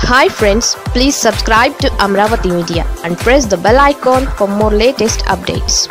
hi friends please subscribe to Amaravati media and press the bell icon for more latest updates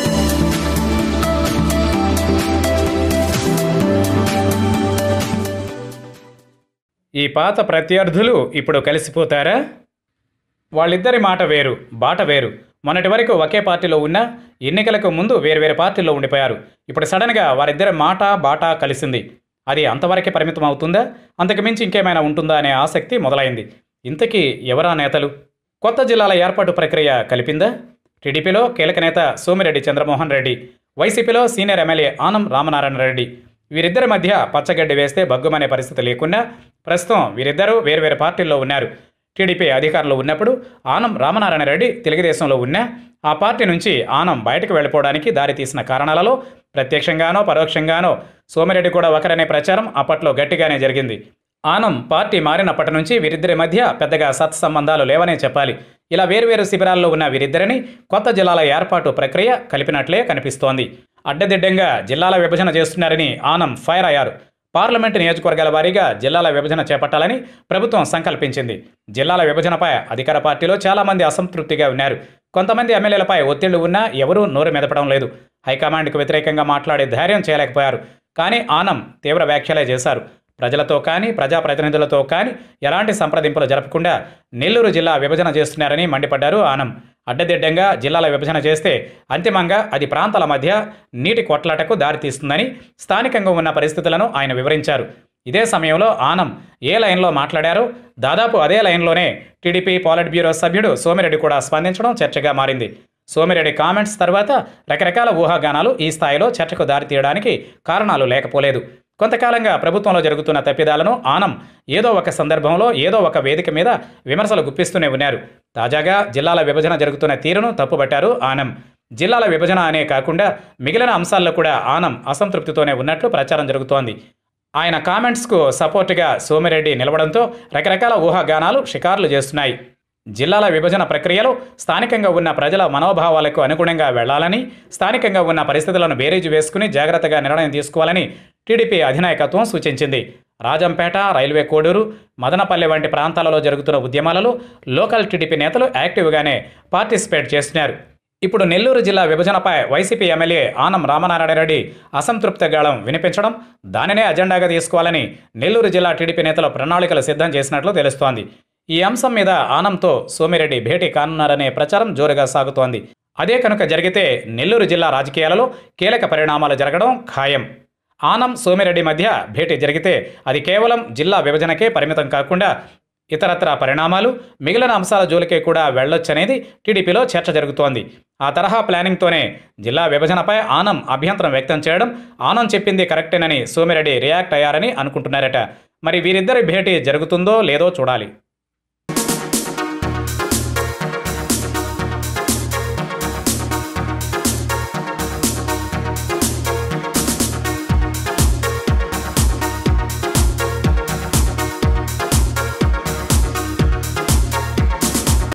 ఈ పాత ప్రత్యర్థులు ఇప్పుడు కలిసిపోతారా వాళ్ళిద్దరి మాట వేరు బాట వేరు మొన్నటి వరకు ఒకే పార్టీలో ఉన్న ఎన్నికలకు ముందు వేరువేరు పార్టీల్లో ఉండిపోయారు ఇప్పుడు సడన్గా వారిద్దరి మాట బాట కలిసింది అది అంతవరకే పరిమితం అవుతుందా అంతకు మించి ఇంకేమైనా ఉంటుందా అనే ఆసక్తి మొదలైంది ఇంతకీ ఎవరా నేతలు కొత్త జిల్లాల ఏర్పాటు ప్రక్రియ కలిపిందా టీడీపీలో కీలక నేత సోమిరెడ్డి చంద్రమోహన్ రెడ్డి వైసీపీలో సీనియర్ ఎమ్మెల్యే ఆనం రామనారాయణ రెడ్డి వీరిద్దరి మధ్య పచ్చగడ్డి వేస్తే బగ్గుమనే పరిస్థితి లేకుండా ప్రస్తుతం వీరిద్దరూ వేర్వేరు పార్టీల్లో ఉన్నారు టీడీపీ అధికారంలో ఉన్నప్పుడు ఆనం రామనారాయణ రెడ్డి తెలుగుదేశంలో ఉన్నా ఆ పార్టీ నుంచి ఆనం బయటకు వెళ్ళిపోవడానికి దారితీసిన కారణాలలో ప్రత్యక్షంగానో పరోక్షంగానో సోమిరెడ్డి కూడా ఒకరనే ప్రచారం అప్పట్లో గట్టిగానే జరిగింది ఆనం పార్టీ మారినప్పటి నుంచి వీరిద్దరి మధ్య పెద్దగా సత్సంబంధాలు లేవనే చెప్పాలి ఇలా వేరువేరు శిబిరాల్లో ఉన్న వీరిద్దరిని కొత్త జిల్లాల ఏర్పాటు ప్రక్రియ కలిపినట్లే కనిపిస్తోంది అడ్డదిడ్డంగా జిల్లాల విభజన చేస్తున్నారని ఆనం ఫైర్ అయ్యారు పార్లమెంటు నియోజకవర్గాల వారీగా జిల్లాల విభజన చేపట్టాలని ప్రభుత్వం సంకల్పించింది జిల్లాల విభజనపై అధికార పార్టీలో చాలామంది అసంతృప్తిగా ఉన్నారు కొంతమంది ఎమ్మెల్యేలపై ఒత్తిళ్లు ఉన్నా ఎవరూ నోరు మెదపడం లేదు హైకమాండ్కు వ్యతిరేకంగా మాట్లాడే ధైర్యం చేయలేకపోయారు కానీ ఆనం తీవ్ర వ్యాఖ్యలే చేశారు ప్రజలతో కానీ ప్రజాప్రతినిధులతో కానీ ఎలాంటి సంప్రదింపులు జరపకుండా నెల్లూరు జిల్లా విభజన చేస్తున్నారని మండిపడ్డారు ఆనం అడ్డదిడ్డంగా జిల్లాల విభజన చేస్తే అంతిమంగా అది ప్రాంతాల మధ్య నీటి కొట్లాటకు దారితీస్తుందని స్థానికంగా ఉన్న పరిస్థితులను ఆయన వివరించారు ఇదే సమయంలో ఆనం ఏ లైన్లో మాట్లాడారో దాదాపు అదే లైన్లోనే టీడీపీ పాలిట్ బ్యూరో సభ్యుడు సోమిరెడ్డి కూడా స్పందించడం చర్చగా మారింది సోమిరెడ్డి కామెంట్స్ తర్వాత రకరకాల ఊహాగానాలు ఈ స్థాయిలో చర్చకు దారితీయడానికి కారణాలు లేకపోలేదు కొంతకాలంగా ప్రభుత్వంలో జరుగుతున్న తప్పిదాలను ఆనం ఏదో ఒక సందర్భంలో ఏదో ఒక వేదిక మీద విమర్శలు గుప్పిస్తూనే ఉన్నారు తాజాగా జిల్లాల విభజన జరుగుతున్న తీరును తప్పుబట్టారు ఆనం జిల్లాల విభజన అనే కాకుండా మిగిలిన అంశాల్లో కూడా ఆనం అసంతృప్తితోనే ఉన్నట్లు ప్రచారం జరుగుతోంది ఆయన కామెంట్స్కు సపోర్టుగా సోమిరెడ్డి నిలవడంతో రకరకాల ఊహాగానాలు షికారులు చేస్తున్నాయి జిల్లాల విభజన ప్రక్రియలో స్థానికంగా ఉన్న ప్రజల మనోభావాలకు అనుగుణంగా వెళ్లాలని స్థానికంగా ఉన్న పరిస్థితులను బేరీజు వేసుకుని జాగ్రత్తగా నిర్ణయం తీసుకోవాలని టీడీపీ అధినాయకత్వం సూచించింది రాజంపేట రైల్వే కోడూరు మదనపల్లె వంటి ప్రాంతాలలో జరుగుతున్న ఉద్యమాలలో లోకల్ టీడీపీ నేతలు యాక్టివ్గానే పార్టిసిపేట్ చేస్తున్నారు ఇప్పుడు నెల్లూరు జిల్లా విభజనపై వైసీపీ ఎమ్మెల్యే ఆనం రామనారాయణ రెడ్డి అసంతృప్త గాళం వినిపించడం దానినే అజెండాగా తీసుకోవాలని నెల్లూరు జిల్లా టీడీపీ నేతలు ప్రణాళికలు సిద్ధం చేసినట్లు తెలుస్తోంది ఈ అంశం మీద ఆనంతో సోమిరెడ్డి భేటీ కానున్నారనే ప్రచారం జోరుగా సాగుతోంది అదే కనుక జరిగితే నెల్లూరు జిల్లా రాజకీయాలలో కీలక పరిణామాలు జరగడం ఖాయం ఆనం సోమిరెడ్డి మధ్య భేటీ జరిగితే అది కేవలం జిల్లా విభజనకే పరిమితం కాకుండా ఇతరత్ర పరిణామాలు మిగిలిన అంశాల జోలికే కూడా వెళ్ళొచ్చనేది టీడీపీలో చర్చ జరుగుతోంది ఆ తరహా ప్లానింగ్తోనే జిల్లా విభజనపై ఆనం అభ్యంతరం వ్యక్తం చేయడం ఆనం చెప్పింది కరెక్టేనని సోమిరెడ్డి రియాక్ట్ అయ్యారని అనుకుంటున్నారట మరి వీరిద్దరి భేటీ జరుగుతుందో లేదో చూడాలి